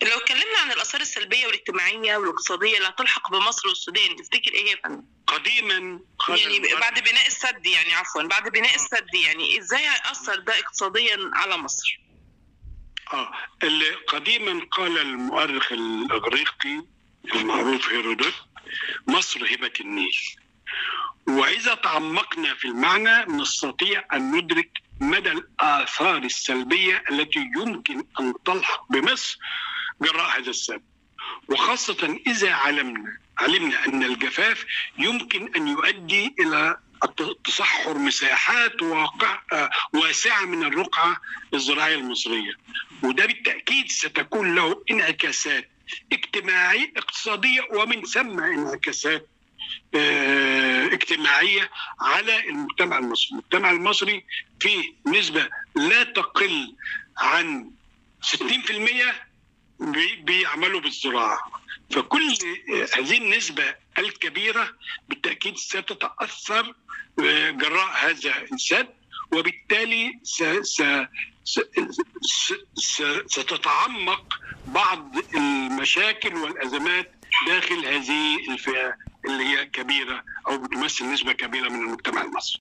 لو اتكلمنا عن الاثار السلبيه والاجتماعيه والاقتصاديه اللي هتلحق بمصر والسودان تفتكر ايه يا فندم؟ قديما قال يعني المؤرخ- بعد بناء السد يعني عفوا بعد بناء السد يعني ازاي هيأثر ده اقتصاديا على مصر؟ آه اللي قديما قال المؤرخ الإغريقي المعروف هيرودوت مصر هبة النيل وإذا تعمقنا في المعنى نستطيع أن ندرك مدى الآثار السلبية التي يمكن أن تلحق بمصر جراء هذا السبب وخاصة إذا علمنا علمنا أن الجفاف يمكن أن يؤدي إلى الت- تصحر مساحات واقع آه، واسعة من الرقعة الزراعية المصرية وده بالتأكيد ستكون له انعكاسات اجتماعية اقتصادية ومن ثم انعكاسات آه، اجتماعية على المجتمع المصري المجتمع المصري فيه نسبة لا تقل عن 60% بي- بيعملوا بالزراعة فكل آه، هذه النسبة الكبيرة بالتأكيد ستتأثر آه، جراء هذا السد وبالتالي س- س- س- س- س- ستتعمق بعض المشاكل والأزمات داخل هذه الفئة اللي هي كبيرة أو بتمثل نسبة كبيرة من المجتمع المصري